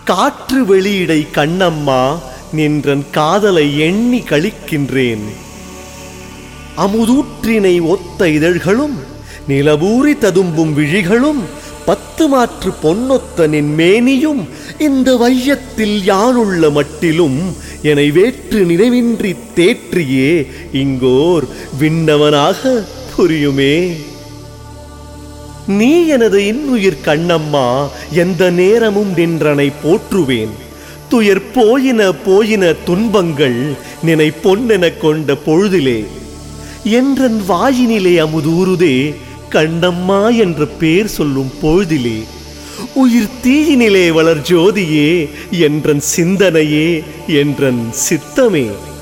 காற்று வெளியிடை கண்ணம்மா நின்றன் காதலை எண்ணி கழிக்கின்றேன் அமுதூற்றினை ஒத்த இதழ்களும் நிலவூரி ததும்பும் விழிகளும் பத்து மாற்று பொன்னொத்த நின் மேனியும் இந்த வையத்தில் யானுள்ள மட்டிலும் என்னை வேற்று நினைவின்றி தேற்றியே இங்கோர் விண்ணவனாக புரியுமே நீ எனது இன்னுயிர் கண்ணம்மா எந்த நேரமும் நின்றனை போற்றுவேன் துயர் போயின போயின துன்பங்கள் நினை பொன்னென கொண்ட பொழுதிலே என்றன் வாயினிலே அமுதூறுதே கண்ணம்மா என்ற பேர் சொல்லும் பொழுதிலே உயிர் தீயினிலே வளர் ஜோதியே என்றன் சிந்தனையே என்றன் சித்தமே